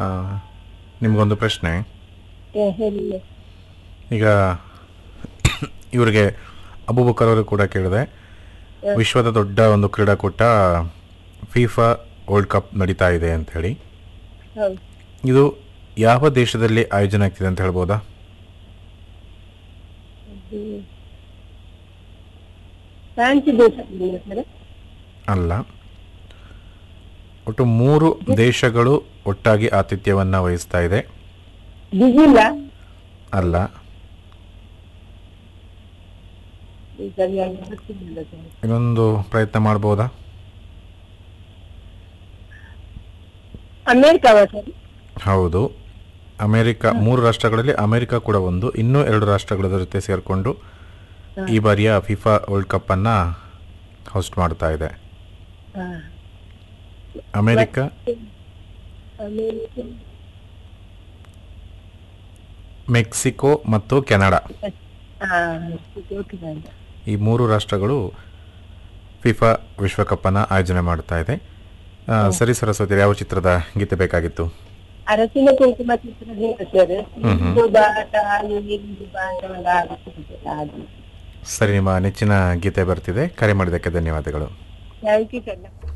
ಆ, ನಿಮಗೊಂದು ಪ್ರಶ್ನೆ ಏ, ಹೇಳಿ ಈಗ ಇವರಿಗೆ ಅಬೂಬಕರ್ ಅವರು ಕೂಡ ಕೇಳಿದೆ ವಿಶ್ವದ ದೊಡ್ಡ ಒಂದು ಕ್ರೀಡಾಕೂಟ ಫಿಫಾ ವರ್ಲ್ಡ್ ಕಪ್ ನಡೀತಾ ಇದೆ ಅಂತ ಹೇಳಿ ಹೌದು ಇದು ಯಾವ ದೇಶದಲ್ಲಿ ಆಯೋಜನೆ ಆಗ್ತಿದೆ ಅಂತ ಹೇಳ್ಬೋದಾ ಫ್ರಾನ್ಸ್ ದೇಶದಲ್ಲಿ ಸರ್ ಅಲ್ಲ ಒಟ್ಟು ಮೂರು ದೇಶಗಳು ಒಟ್ಟಾಗಿ ಆತಿಥ್ಯವನ್ನು ವಹಿಸ್ತಾ ಇದೆ ಬಿಗಿಲ್ಲ ಅಲ್ಲ ಸರಿಯಾಗಿ ಗೊತ್ತಿಲ್ಲ ಸರ್ ಇನ್ನೊಂದು ಪ್ರಯತ್ನ ಮಾಡ್ಬೋದಾ ಅಮೇರಿಕಾವ ಸರ್ ಹೌದು ಅಮೆರಿಕ ಮೂರು ರಾಷ್ಟ್ರಗಳಲ್ಲಿ ಅಮೆರಿಕ ಕೂಡ ಒಂದು ಇನ್ನೂ ಎರಡು ರಾಷ್ಟ್ರಗಳ ಜೊತೆ ಸೇರಿಕೊಂಡು ಈ ಬಾರಿಯ ಫಿಫಾ ವರ್ಲ್ಡ್ ಕಪ್ ಅನ್ನ ಹೋಸ್ಟ್ ಮಾಡ್ತಾ ಇದೆ ಹಾ. ಅಮೆರಿಕ ಅಮೇರಿಕ ಮೆಕ್ಸಿಕೋ ಮತ್ತು ಕೆನಡಾ ಹಾ ಓಕೆ ಸರ್ ಈ ಮೂರು ರಾಷ್ಟ್ರಗಳು ಫಿಫಾ ವಿಶ್ವಕಪ್ ಅನ್ನ ಆಯೋಜನೆ ಮಾಡ್ತಾ ಇದೆ ಆ, ಸರಿ ಸರಸ್ವತಿ ಯಾವ ಚಿತ್ರದ ಗೀತೆ ಬೇಕಾಗಿತ್ತು ಅರಸಿನ ಕುಂಕುಮ ಚಿತ್ರ ಹೇಗೆ ಸರ್ ಹ್ಮ್ ಹ್ಮ್. ಇದು ಬಾಟ ಇದು ಬಾಟ ಒಂದು ಆಗುತ್ತೆ ಹಾಗೆ ಸರಿ ನಿಮ್ಮ ನೆಚ್ಚಿನ ಗೀತೆ ಬರ್ತಿದೆ ಕರೆ ಮಾಡಿದ್ದಕ್ಕೆ ಧನ್ಯವಾದಗಳು ಥ್ಯಾಂಕ್ ಯು ಸರ್